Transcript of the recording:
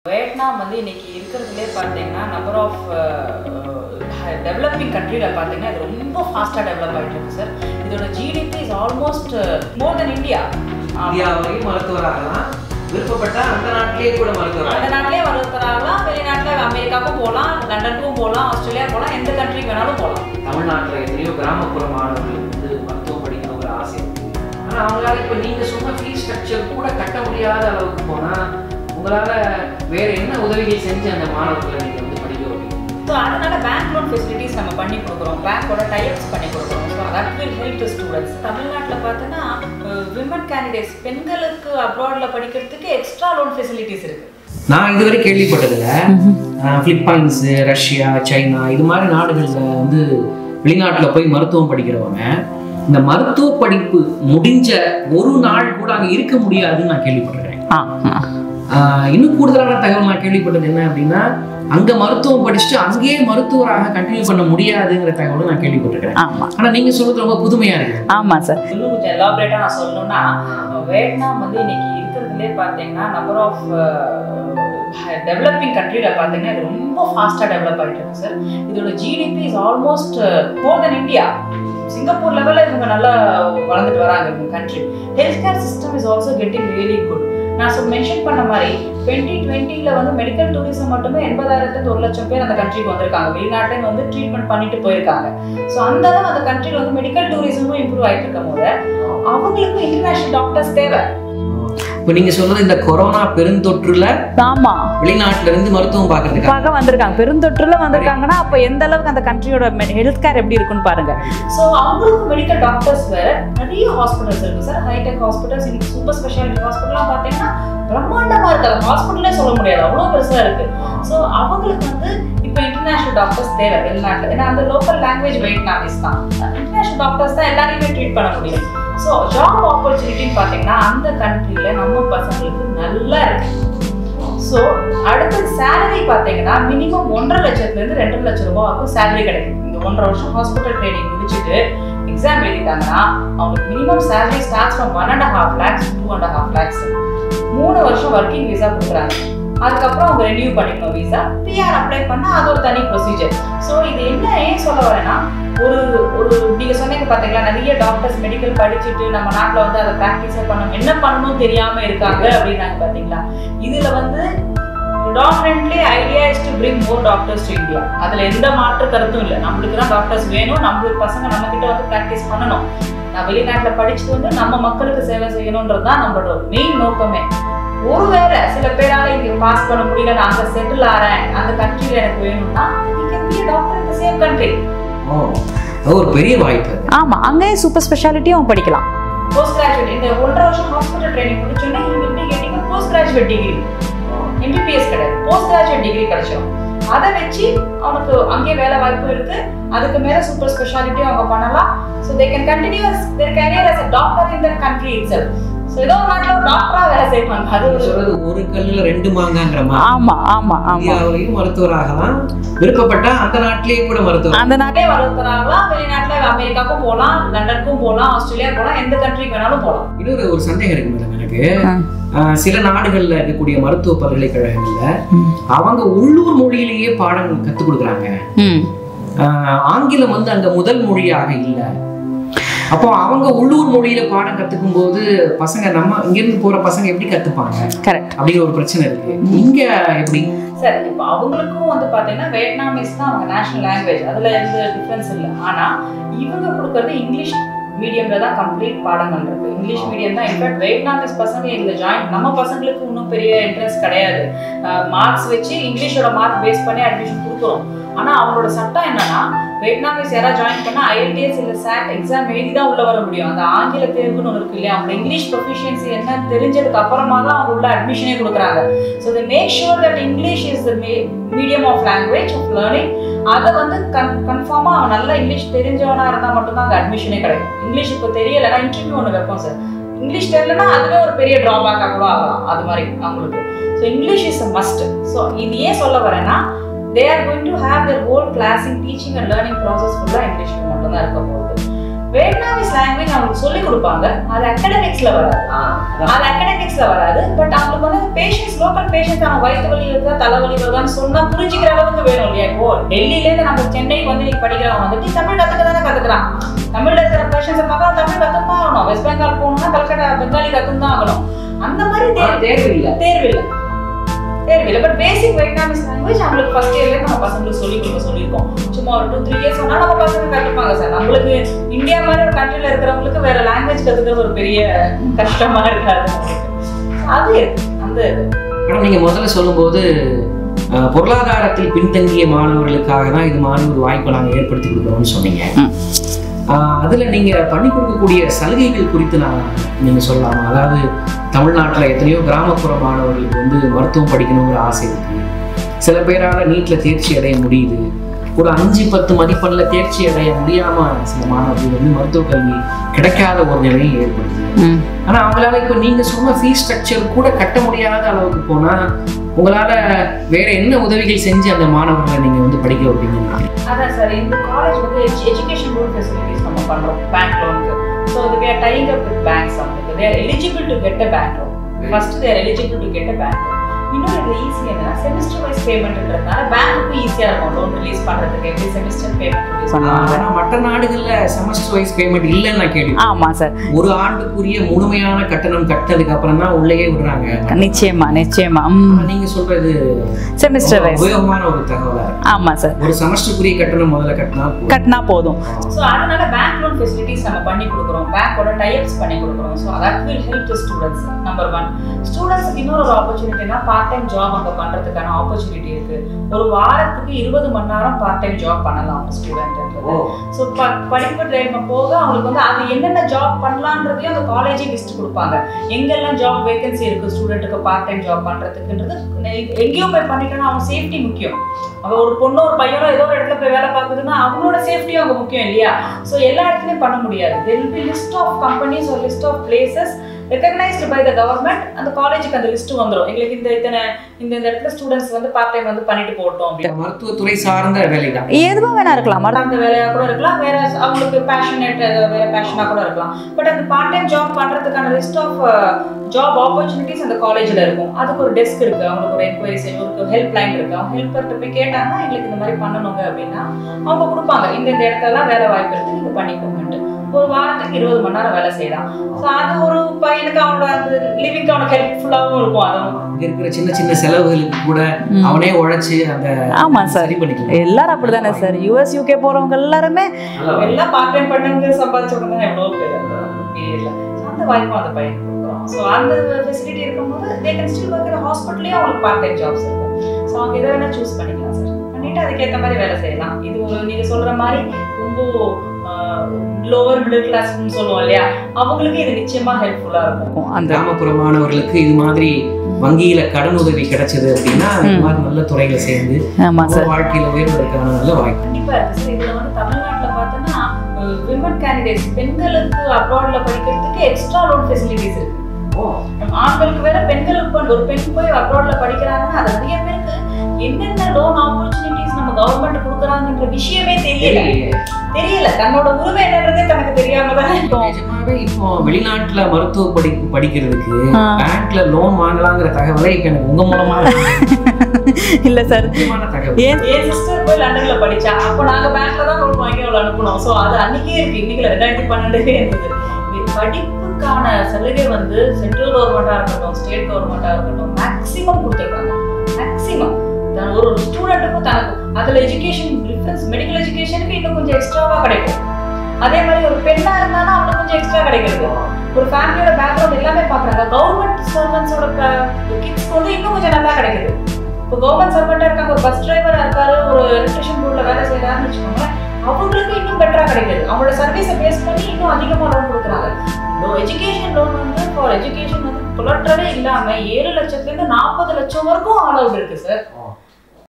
Vietnam வந்து இன்னைக்கு இருக்கிறதுலே பார்த்தீங்கன்னா நம்பர் ஆஃப் டெவலப்பிங் கண்ட்ரியில் பார்த்தீங்கன்னா இது ரொம்ப ஃபாஸ்ட்டாக டெவலப் ஆகிட்டு இருக்கு சார் இதோட GDP is almost more than India இந்தியாவிலையும் மருத்துவராகலாம் விருப்பப்பட்டா அந்த நாட்டிலேயே கூட மருத்துவராக அந்த நாட்டிலே வளர்த்துறாங்களாம் வெளிநாட்டில் அமெரிக்காவுக்கும் போகலாம் லண்டனுக்கும் போகலாம் ஆஸ்திரேலியா போகலாம் எந்த கண்ட்ரிக்கு வேணாலும் போகலாம் தமிழ்நாட்டில் எத்தனையோ கிராமப்புற மாணவர்களுக்கு வந்து மருத்துவம் படிக்கிற ஒரு ஆசை இருக்கு ஆனால் அவங்களால இப்போ நீங்கள் சொன்ன ஃபீஸ் ஸ்ட்ரக்சர் கூட கட்ட முடியாத அளவுக்கு போனால் உங்களால் வேற என்ன உதவிகள் செஞ்சு அந்த மாணவர்களை நீங்கள் வந்து படிக்க வைப்பீங்க ஸோ அதனால பேங்க் லோன் ஃபெசிலிட்டிஸ் நம்ம பண்ணி கொடுக்குறோம் பேங்க்கோட டைப்ஸ் பண்ணி கொடுக்குறோம் so that will help the students தமிழ்நாட்டில் பார்த்தோன்னா விமன் கேண்டிடேட்ஸ் பெண்களுக்கு அப்ராடில் படிக்கிறதுக்கு எக்ஸ்ட்ரா லோன் ஃபெசிலிட்டிஸ் இருக்குது நான் இதுவரை கேள்விப்பட்டதில்ல பிலிப்பைன்ஸு ரஷ்யா சைனா இது மாதிரி நாடுகளில் வந்து வெளிநாட்டில் போய் மருத்துவம் படிக்கிறவங்க இந்த மருத்துவ படிப்பு முடிஞ்ச ஒரு நாள் கூட அங்கே இருக்க முடியாதுன்னு நான் கேள்விப்பட்டிருக்கேன் ஆஹ் இன்னும் கூடுதலான தகவல் நான் கேள்விப்பட்டது என்ன அப்படின்னா அங்க மருத்துவம் படிச்சுட்டு அங்கேயே மருத்துவராக கண்டினியூ பண்ண முடியாதுங்கிற தகவலும் நான் கேள்விப்பட்டிருக்கேன் ஆமா ஆனா நீங்க சொல்றது ரொம்ப புதுமையா இருக்கு ஆமா சார் இன்னும் கொஞ்சம் எலாபரேட்டாக நான் சொல்லணும்னா வியட்நாம் வந்து இன்னைக்கு இருக்கிறதுலே பார்த்தீங்கன்னா நம்பர் ஆஃப் டெவலப்பிங் கண்ட்ரியில் பார்த்தீங்கன்னா இது ரொம்ப ஃபாஸ்ட்டாக டெவலப் ஆகிட்டு இருக்கு சார் இதோட GDP is almost more than India Singapore லெவலில் இவங்க நல்லா வளர்ந்துட்டு வராங்க இந்த country health care system is also getting really good நான் சொல் மென்ஷன் பண்ண மாதிரி டுவெண்ட்டி டுவெண்ட்டியில் வந்து மெடிக்கல் டூரிசம் மட்டுமே எண்பதாயிரத்துலேருந்து ஒரு லட்சம் பேர் அந்த கண்ட்ரிக்கு வந்திருக்காங்க வெளிநாட்டிலேருந்து வந்து ட்ரீட்மெண்ட் பண்ணிட்டு போயிருக்காங்க ஸோ அந்த அளவு அந்த கண்ட்ரியில் வந்து மெடிக்கல் டூரிசமும் இம்ப்ரூவ் ஆகிட்டு இருக்கும் போது அவங்களுக்கும் இன்டர்நேஷனல் டாக்டர்ஸ் தேவை இப்போ நீங்க சொல்றது இந்த கொரோனா பெருந்தொற்றுல ஆமா வெளிநாட்டுல இருந்து மருத்துவம் பார்க்கறதுக்காக பார்க்க வந்திருக்காங்க பெருந்தொற்றுல வந்திருக்காங்கன்னா அப்ப எந்த அளவுக்கு அந்த கண்ட்ரியோட ஹெல்த் கேர் எப்படி இருக்குன்னு பாருங்க ஸோ அவங்களுக்கும் மெடிக்கல் டாக்டர்ஸ் வேற நிறைய ஹாஸ்பிட்டல்ஸ் இருக்கு சார் ஹைடெக் ஹாஸ்பிட்டல்ஸ் இன்னைக்கு சூப்பர் ஸ்பெஷாலிட்டி ஹாஸ்பிட்டல்லாம் பார்த்தீங்கன்னா பிரம்மாண்டமா இருக்கு அது ஹாஸ்பிட்டலே சொல்ல முடியாது அவ்வளோ பெருசா இருக்கு ஸோ அவங்களுக்கு வந்து இப்போ இன்டர்நேஷனல் டாக்டர்ஸ் தேவை வெளிநாட்டில் ஏன்னா அந்த லோக்கல் லாங்குவேஜ் வெயிட்நாமிஸ் தான் இன்டர்நேஷனல் டாக்டர்ஸ் தான் எல்லாரையுமே ட்ரீட் பண்ண முடியும் ஸோ ஜாப் ஆப்பர்ச்சுனிட்டின்னு பார்த்தீங்கன்னா அந்த கண்ட்ரியில் நம்ம பசங்களுக்கு நல்லா இருக்கு ஸோ அடுத்தது சேலரி பார்த்தீங்கன்னா மினிமம் ஒன்றரை லட்சத்துலேருந்து ரெண்டு லட்சம் ரூபாய் வரைக்கும் சேலரி கிடைக்கும் இந்த ஒன்றரை வருஷம் ஹாஸ்பிட்டல் ட்ரைனிங் முடிச்சுட்டு எக்ஸாம் எழுதிட்டாங்கன்னா அவங்களுக்கு minimum salary starts from one and half lakhs two and half lakhs மூணு வருஷம் ஒர்க்கிங் விசா கொடுக்குறாங்க அதுக்கப்புறம் அவங்க ரெனியூ பண்ணிக்கணும் விசா பிஆர் அப்ளை பண்ணால் அது ஒரு தனி ப்ரொசீஜர் ஸோ இது என்ன ஏன் சொல்ல வரேன்னா ஒரு ஒரு நீங்க சொன்னீங்க பாத்தீங்களா நிறைய டாக்டர்ஸ் மெடிக்கல் படிச்சுட்டு நம்ம நாட்டில் வந்து அதை ப்ராக்டிஸே பண்ணணும் என்ன பண்ணணும் தெரியாம இருக்காங்க அப்படின்னாங்க பாத்தீங்களா இதுல வந்து predominantly idea is to bring more doctors to India அதுல எந்த மாற்று கருத்தும் இல்லை நம்மளுக்கு தான் டாக்டர்ஸ் வேணும் நம்மளுக்கு பசங்க நம்ம கிட்ட வந்து ப்ராக்டிஸ் பண்ணணும் நான் வெளிநாட்டுல படிச்சுட்டு வந்து நம்ம மக்களுக்கு சேவை செய்யணுன்றது தான் நம்மளோட மெயின் நோக்கமே ஒருவேளை சில பேரால இங்க பாஸ் பண்ண முடியல நான் அங்க செட்டில் ஆறேன் அந்த கண்ட்ரில எனக்கு வேணும்னா you can be doctor in the same country ஓ அது ஒரு பெரிய வாய்ப்பு அது. ஆமா அங்கேயே சூப்பர் ஸ்பெஷாலிட்டியும் அவன் படிக்கலாம் போஸ்ட் கிராஜுவேட் இந்த ஒன்றரை வருஷம் ஹாஸ்பிட்டல் ட்ரைனிங் முடிச்சோன்னே you will be getting post graduate degree MBBS கிடையாது போஸ்ட் கிராஜுவேட் டிகிரி கிடைச்சிடும் அதை வச்சு அவனுக்கு அங்கேயே வேலை வாய்ப்பு இருக்கு அதுக்கு மேல சூப்பர் ஸ்பெஷாலிட்டியும் அவங்க பண்ணலாம் so they can continues their career as a doctor in their country itself so ஏதோ ஒரு நாட்டில் ஒரு டாக்டரா வேலை செய்வாங்க அது நீங்க ஒரு சொல்றது ஒரு கல்லுல ரெண்டு மாங்காங்கிற மாதிரி ஆமா ஆமா ஆமா இந்தியாவிலையும் மருத்துவராகலாம் விருப்பப்பட்டா அந்த நாட்டிலேயே கூட மருத்துவர் அந்த நாட்டே நாட்டிலே வளர்த்துறாங்களாம் வெளிநாட்டுல அமெரிக்காவுக்கும் போகலாம் லண்டனுக்கும் போகலாம் ஆஸ்திரேலியா போகலாம் எந்த கண்ட்ரிக்கு வேணாலும் போகலாம் இன்னொரு ஒரு சந்தேகம் இருக்கு மேடம் எனக்கு ஆ. ஆஹ் சில நாடுகள்ல இருக்கக்கூடிய மருத்துவ பல்கலைக்கழகங்கள்ல அவங்க உள்ளூர் மொழியிலேயே பாடங்கள் கத்துக் கொடுக்குறாங்க ம் ஆஹ் ஆங்கிலம் வந்து அங்க முதல் மொழியாக இல்லை அப்போ அவங்க உள்ளூர் மொழியில பாடம் கத்துக்கும் போது பசங்க நம்ம இங்கிருந்து போற பசங்க எப்படி கத்துப்பாங்க கரெக்ட் அப்படிங்கிற ஒரு பிரச்சனை இருக்கு இங்க எப்படி சரி இப்போ அவங்களுக்கும் வந்து பார்த்தீங்கன்னா வியட்நாமீஸ் தான் அவங்க நேஷனல் லாங்குவேஜ் அதில் எந்த டிஃப்ரென்ஸ் இல்லை ஆனால் இவங்க கொடுக்கறது இங்கிலீஷ் மீடியம்ல தான் கம்ப்ளீட் பாடங்கள் இருக்கு இங்கிலீஷ் மீடியம் தான் இன்ஃபேக்ட் வியட்நாமீஸ் பசங்க இதில் ஜாயின் நம்ம பசங்களுக்கு இன்னும் பெரிய இன்ட்ரெஸ்ட் கிடையாது மார்க்ஸ் வச்சு இங்கிலீஷோட மார்க் பேஸ் பண்ணி அட்மிஷன் கொடுக்குறோம் ஆனால் அவங்களோட சட்டம் என்னன்னா வியட்நாமீஸ் யாராவது ஜாயின் பண்ணால் ஐஎல்டிஎஸ் இல்லை சாட் எக்ஸாம் எழுதி தான் உள்ள வர முடியும் அந்த ஆங்கில தேர்வுன்னு ஒன்று இருக்கு இல்லையா அவங்க இங்கிலீஷ் ப்ரொஃபிஷியன்சி என்னன்னு தெரிஞ்சதுக்கு அப்புறமா தான் அவங்க உள்ள அட்மிஷனே கொடுக்குறாங்க so they make sure that English is the medium of language of learning அதை வந்து கன் கன்ஃபார்மாக அவன் நல்ல இங்கிலீஷ் தெரிஞ்சவனா இருந்தால் மட்டும்தான் அங்கே அட்மிஷனே கிடைக்கும் இங்கிலீஷ் இப்போ தெரியலைன்னா இன்டர்வியூ ஒன்று வைப்போம் சார் இங்கிலீஷ் தெரியலனா அதுவே ஒரு பெரிய ட்ராபேக்காக கூட ஆகலாம் அது மாதிரி அவங்களுக்கு so English is a must so இது ஏன் சொல்ல வரேன்னா they are going to have their whole classing teaching and learning process ஃபுல்லாக இங்கிலீஷ் மட்டும்தான் இருக்க போகுது வியட்நாமிஸ் லாங்குவேஜ் அவங்களுக்கு சொல்லி கொடுப்பாங்க அது அகடமிக்ஸ்ல வராது அது அகடமிக்ஸ்ல வராது பட் அவங்களுக்கு வந்து பேஷண்ட்ஸ் லோக்கல் பேஷண்ட்ஸ் அவங்க வயிற்று வலி வருதா தலைவலி வருதான்னு சொன்னா புரிஞ்சுக்கிற அளவுக்கு வேணும் இல்லையா இப்போ டெல்லியில இருந்து நம்ம சென்னைக்கு வந்து நீங்க படிக்கிறவங்க வந்துட்டு தமிழ் கத்துக்க தானே கத்துக்கிறான் தமிழ்ல இருக்கிற பேஷண்ட்ஸை பார்க்க தமிழ் கத்துன்னு தான் ஆகணும் வெஸ்ட் பெங்கால் போகணும்னா கல்கட்டா பெங்காலி கத்துன்னு தான் ஆகணும் அந்த மாதிரி தேர்வு தேர்வு இல்லை தேர்வு இல்லை தேர்வு இல்லை பட் பேசிக் வியட்நாமிஸ் லாங்குவேஜ் அவங்களுக்கு ஃபர்ஸ்ட் இயர்ல நம்ம பசங்களுக்கு சொல்லி கொடுக்க சொல்லியிருக்கோம் சும்மா ஒரு டூ த்ரீ இயர்ஸ் சொன்னா நம்ம பசங்க கற்றுப்பாங்க சார் நம்மளுக்கு இந்தியா மாதிரி ஒரு கண்ட்ரில இருக்கிறவங்களுக்கு வேற லாங்குவேஜ் கத்துக்கிறது ஒரு பெரிய கஷ்டமா இருக்காது அவங்களுக்கு. அது இருக்கு அந்த இது ஆனால் நீங்கள் முதல்ல சொல்லும்போது அஹ், பொருளாதாரத்தில் பின்தங்கிய மாணவர்களுக்காக தான் இது மாதிரி ஒரு வாய்ப்பை நாங்கள் ஏற்படுத்தி கொடுக்குறோம்னு சொன்னீங்க அஹ், அதுல நீங்க பண்ணி கொடுக்கக்கூடிய சலுகைகள் குறித்து நான் நீங்க சொல்லலாமா அதாவது தமிழ்நாட்டுல எத்தனையோ கிராமப்புற மாணவர்களுக்கு வந்து மருத்துவம் படிக்கணுங்கிற ஆசை இருக்கு சில பேரால நீட்ல தேர்ச்சி அடைய முடியுது ஒரு அஞ்சு பத்து மதிப்பெண்ல தேர்ச்சி அடைய முடியாம சில மாணவர்கள் வந்து மருத்துவ கல்வி கிடைக்காத ஒரு நிலையும் ஏற்படுது ம். ஆனா அவங்களால இப்ப நீங்க சொன்ன ஃபீஸ் ஸ்ட்ரக்சர் கூட கட்ட முடியாத அளவுக்கு போனா உங்களால வேற என்ன உதவிகள் செஞ்சு அந்த மாணவர்களை நீங்க வந்து படிக்க வைப்பீங்க அதான் சார் இந்த காலேஜ் வந்து எஜுகேஷன் லோன் ஃபெசிலிட்டிஸ் நம்ம பண்றோம் பேங்க் லோனுக்கு ஸோ அது we are tying up with banks அவங்களுக்கு they are eligible to get a bank loan first they are eligible to get a bank loan இன்னொரு இது ஈஸி என்னன்னா செமிஸ்டர் வைஸ் பேமெண்ட்ன்றதுனால பேங்க்குக்கும் ஈஸியா இருக்கும் லோன் ரிலீஸ் பண்றதுக்கு எப்படி செமிஸ்டர் பேமெண்ட் ரிலீஸ் பண்ணுவாங்க ஆனா மற்ற நாடுகள்ல செமஸ்டர் வைஸ் பேமெண்ட் இல்லைன்னு நான் கேள்வி ஆமா சார் ஒரு ஆண்டுக்குரிய முழுமையான கட்டணம் கட்டினதுக்கு அப்புறம் தான் உள்ளேயே விடுறாங்க நிச்சயமா நிச்சயமா ம் ஆனா நீங்க சொல்றது செமிஸ்டர் ரொம்ப வைஸ் உபயோகமான ஒரு தகவலா இருக்கு ஆமா சார் ஒரு செமஸ்டருக்குரிய கட்டணம் முதல்ல கட்டினா போதும். கட்டினா போதும் ஸோ அதனால பேங்க் லோன் ஃபெசிலிட்டிஸ் நம்ம பண்ணி கொடுக்குறோம் பேங்கோட டைப்ஸ் பண்ணி கொடுக்குறோம் so that will help to students number one ஸ்டூடெண்ட்ஸ்க்கு இன்னொரு ஒரு ஆப்பர்ச்சுனிட்டினா பார்ட் டைம் ஜாப் அங்கே பண்ணுறதுக்கான ஆப்பர்ச்சுனிட்டி இருக்கு ஒரு வாரத்துக்கு இருபது மணி நேரம் பார்ட் டைம் ஜாப் பண்ணலாம் ஸ்டூடெண்ட்ன்றது ஸோ ப படிப்பு டைம் போக அவங்களுக்கு வந்து அது என்னென்ன ஜாப் பண்ணலான்றதையும் அந்த காலேஜே லிஸ்ட் கொடுப்பாங்க எங்கெல்லாம் ஜாப் வேகன்சி இருக்கு ஸ்டூடெண்ட்டுக்கு பார்ட் டைம் ஜாப் பண்ணுறதுக்குன்றது எங்கேயோ போய் பண்ணிட்டோம்னா அவங்க சேஃப்டி முக்கியம் அவ ஒரு பொண்ணோ ஒரு பையனோ ஏதோ ஒரு இடத்துல போய் வேலை பார்க்குதுன்னா அவங்களோட சேஃப்டியும் அவங்க முக்கியம் இல்லையா ஸோ எல்லா இடத்துலையும் பண்ண முடியாது there will be list of companies ஒரு list of places recognised by the government அந்த காலேஜுக்கு அந்த லிஸ்ட் வந்துடும் எங்களுக்கு இந்த இத்தனை இந்த இந்த இடத்துல ஸ்டூடெண்ட்ஸ் வந்து பார்ட் டைம் வந்து பண்ணிட்டு போகட்டும் அப்படின்னு இந்த மருத்துவத்துறை சார்ந்த வேலை தான் எதுவும் வேணா இருக்கலாம் மறு- அந்த வேலையா கூட இருக்கலாம் வேற அவங்களுக்கு பேஷனேட் வேற பேஷனா கூட இருக்கலாம் பட் அந்த பார்ட் டைம் ஜாப் பண்றதுக்கான லிஸ்ட் ஆஃப் ஜாப் ஆப்பர்ச்சுனிட்டிஸ் அந்த காலேஜ்ல இருக்கும் அதுக்கு ஒரு டெஸ்க் இருக்கு அவங்களுக்கு ஒரு என்கொயரிஸ் ஒரு ஹெல்ப் லைன் இருக்கு அவங்க ஹெல்ப்பர்கிட்ட போய் கேட்டாங்கன்னா எங்களுக்கு இந்த மாதிரி பண்ணணுங்க அப்படின்னா அவங்க கொடுப்பாங்க இந்த இந்த இடத்துலலாம் வேலை வாய்ப்பு இருக்கு நீங்க பண்ணிக்கோங்கன்ட்டு ஒரு வாரத்துக்கு இருபது மணி நேரம் வேலை செய்யலாம் ஸோ அது ஒரு பையனுக்கு அவனோட அந்த லிவிங்க்கு அவனுக்கு ஹெல்ப்ஃபுல்லாகவும் இருக்கும் அதுவும் இங்க இருக்கிற சின்ன சின்ன செலவுகளுக்கு கூட ம். அவனே உழைச்சு அந்த ஆமா சார் சரி பண்ணிக்கலாம் எல்லாரும் அப்படிதானே சார் யூஎஸ் யூகே போறவங்க எல்லாருமே எல்லாம் பார்ட் டைம் பண்ணவங்க சம்பாதிச்சவங்க தான் எவ்வளோ பேர் அந்த பீரியட்ல அந்த வாய்ப்பும் அந்த பையன் கொடுக்குறோம் ஸோ அந்த ஃபெசிலிட்டி இருக்கும்போது they can still work in ஹாஸ்பிட்டல்லையும் அவங்களுக்கு பார்ட் டைம் ஜாப்ஸ் இருக்கும் ஸோ அவங்க எதை வேணா சூஸ் பண்ணிக்கலாம் சார் பண்ணிட்டு அதுக்கேற்ற மாதிரி வேலை செய்யலாம் இது ஒரு நீங்க சொல்ற மாதிரி ரொம்ப லோவர் மிடில் கிளாஸ்னு சொல்லுவோம் இல்லையா அவங்களுக்கு இது நிச்சயமா ஹெல்ப்ஃபுல்லா இருக்கும் இருக்கும் அந்த கிராமப்புற மாணவர்களுக்கு இது மாதிரி வங்கியில கடன் உதவி கிடைச்சது அப்படின்னா இது மாதிரி நல்ல துறையில சேர்ந்து ஆமா அவங்க சார் வாழ்க்கையில உயர்வதற்கான நல்ல வாய்ப்பு கண்டிப்பா இருக்கு சார் இதுல வந்து தமிழ்நாட்டுல பார்த்தோன்னா விமன் கேண்டிடேட்ஸ் பெண்களுக்கு அப்ராட்ல படிக்கிறதுக்கு எக்ஸ்ட்ரா லோன் ஃபெசிலிட்டிஸ் இருக்கு ஆண்களுக்கு வேற பெண்களுக்கு பண்ண- ஒரு பெண் போய் அப்ராட்ல படிக்கிறாங்கன்னா அது நிறைய பேருக்கு என்னென்ன லோன் ஆப்பர்ச்சுனிட்டிஸ் நம்ம கவர்மெண்ட் கொடுக்குறாங்கன்ற விஷயமே தெரியல தெரியல தன்னோட உரிமை என்னன்றதே தனக்கு தெரியாம தான் இருக்கும் நிஜமாவே இப்போ வெளிநாட்டுல மருத்துவ படிப்பு படிக்கிறதுக்கு ஆ. பேங்க்ல லோன் வாங்கலாங்கிற தகவலை இப்ப எனக்கு உங்க மூலமா இல்ல சார் முக்கியமான தகவல் ஏன் என் சிஸ்டர் போய் லண்டன்ல படிச்சா அப்போ நாங்க பேங்க்ல தான் லோன் வாங்கி அவளை அனுப்பணும் ஸோ அது அன்னைக்கே இருக்கு இன்னைக்கு ரெண்டாயிரத்தி பன்னெண்டுலே இருந்தது இது படிப்புக்கான சலுகை வந்து சென்ட்ரல் கவர்மெண்டா இருக்கட்டும் ஸ்டேட் கவர்மெண்டா இருக்கட்டும் மேக்ஸிமம் கொடுத்துருக்காங்க மேக்ஸிமம் ஒரு ஒரு ஸ்டூடெண்ட்டுக்கும் தனக்கு அதுல எஜுகேஷன் டிஃபரன்ஸ் மெடிக்கல் எஜுகேஷனுக்கு இன்னும் கொஞ்சம் எக்ஸ்ட்ராவா கிடைக்கும் அதே மாதிரி ஒரு பெண்ணா இருந்தாலும் அவனுக்கு கொஞ்சம் எக்ஸ்ட்ரா கிடைக்கிறது ஒரு ஃபேமிலியோட பேக்ரவுண்ட் எல்லாமே பாக்குறாங்க கவர்மெண்ட் சர்வன்ஸோட கிட்ஸ்க்கு வந்து இன்னும் கொஞ்சம் நல்லா கிடைக்குது இப்போ கவர்மெண்ட் சர்வெண்டா இருக்காங்க ஒரு பஸ் டிரைவரா இருக்காரு ஒரு எலக்ட்ரிஷியன் போர்ட்ல வேலை செய்யறாருன்னு வச்சுக்கோங்களேன் அவங்களுக்கு இன்னும் பெட்டரா கிடைக்குது அவங்களோட சர்வீஸை பேஸ் பண்ணி இன்னும் அதிகமா லோன் கொடுக்குறாங்க லோ எஜுகேஷன் லோன் வந்து ஃபார் எஜுகேஷன் வந்து குலற்றவே இல்லாம ஏழு லட்சத்துல இருந்து நாற்பது லட்சம் வரைக்கும் ஆல் அவுட் இருக்கு சார்